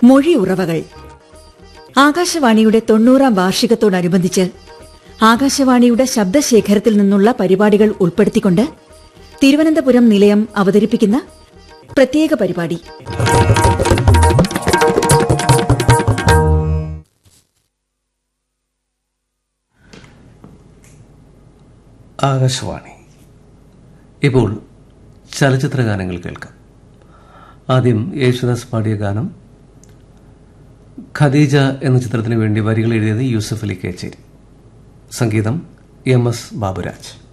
മൊഴി ഉറവകൾ ആകാശവാണിയുടെ തൊണ്ണൂറാം വാർഷികത്തോടനുബന്ധിച്ച് ആകാശവാണിയുടെ ശബ്ദശേഖരത്തിൽ നിന്നുള്ള പരിപാടികൾ ഉൾപ്പെടുത്തിക്കൊണ്ട് തിരുവനന്തപുരം നിലയം അവതരിപ്പിക്കുന്ന പ്രത്യേക പരിപാടി ആകാശവാണി ഇപ്പോൾ ചലച്ചിത്ര ഗാനങ്ങൾ കേൾക്കാം ആദ്യം യേശുദാസ് പാടിയ ഗാനം ഖദീജ എന്ന ചിത്രത്തിന് വേണ്ടി വരികൾ എഴുതിയത് യൂസഫ് അലി കേച്ചേരി സംഗീതം എം എസ് ബാബുരാജ്